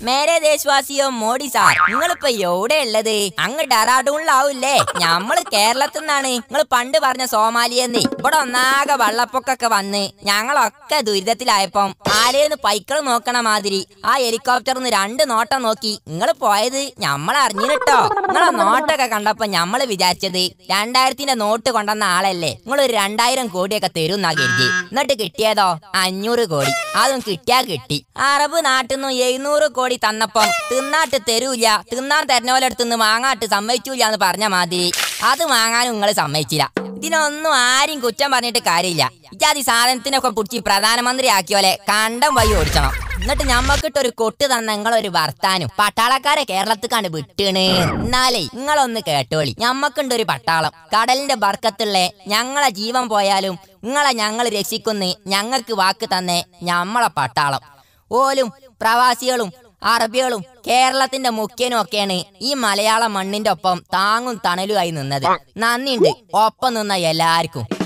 മേരെ ദേശവാസിയോ Modi sir നിങ്ങളിപ്പോ എവിടെ ഉള്ളത് അങ്ങ് ഡെറാഡൂണിലാവൂല്ലേ ഞമ്മള് കേരളത്തിൽ നിന്നാണ് നിങ്ങൾ പണ്ട് പറഞ്ഞ സോമാലിയെന്ന് ഇവിടെ ഒന്നാകെ വെള്ളപ്പൊക്കൊക്കെ വന്ന് ഞങ്ങളൊക്കെ ദുരിതത്തിലായപ്പം ആലേന്ന് പൈക്കൾ നോക്കണ മാതിരി ആ ഹെലികോപ്റ്ററിന്ന് രണ്ട് നോട്ടം നോക്കി നിങ്ങൾ പോയത് ഞമ്മൾ അറിഞ്ഞിട്ടോ നിങ്ങളെ നോട്ടൊക്കെ കണ്ടപ്പോ ഞമ്മള് വിചാരിച്ചത് രണ്ടായിരത്തിന്റെ നോട്ട് കൊണ്ടുവന്ന ആളല്ലേ നിങ്ങൾ ഒരു രണ്ടായിരം കോടിയൊക്കെ തരും എന്നാ കരുതി എന്നിട്ട് കിട്ടിയതോ അഞ്ഞൂറ് കോടി അതും കിട്ടിയാ കിട്ടി അറബ് നാട്ടിൽ നിന്ന് എഴുന്നൂറ് കോടി തന്നപ്പം തിന്നാട്ട് തരൂല തിന്നാൻ തരുന്നോലടുത്തുനിന്ന് വാങ്ങാട്ട് സമ്മതിച്ചൂല എന്ന് പറഞ്ഞ മാതിരി അത് വാങ്ങാനും നിങ്ങൾ സമ്മതിച്ചില്ല ഇതിനൊന്നും ആരും കുറ്റം പറഞ്ഞിട്ട് കാര്യമില്ല ഇജാതി സാധനത്തിനൊക്കെ പിടിച്ച് പ്രധാനമന്ത്രി ആക്കിയോലെ കണ്ടം വഴി ഓടിച്ചണം എന്നിട്ട് ഞമ്മക്കിട്ടൊരു കൊട്ട് തന്ന നിങ്ങളൊരു വർത്താനും പട്ടാളക്കാരെ കേരളത്തിക്കാണ് വിട്ടീണ് എന്നാലേ നിങ്ങളൊന്ന് കേട്ടോളി ഞമ്മക്കുണ്ട് ഒരു പട്ടാളം കടലിന്റെ ബർക്കത്തുള്ള ഞങ്ങളെ ജീവൻ പോയാലും നിങ്ങളെ ഞങ്ങൾ രക്ഷിക്കുന്ന ഞങ്ങൾക്ക് വാക്ക് തന്നെ ഞമ്മളെ പട്ടാളം ഓലും പ്രവാസികളും അറബികളും കേരളത്തിന്റെ മുഖ്യനും ഒക്കെയാണ് ഈ മലയാള മണ്ണിന്റെ ഒപ്പം താങ്ങും തണലുമായി നിന്നത് നന്ദിയുണ്ട് ഒപ്പം നിന്ന എല്ലാവർക്കും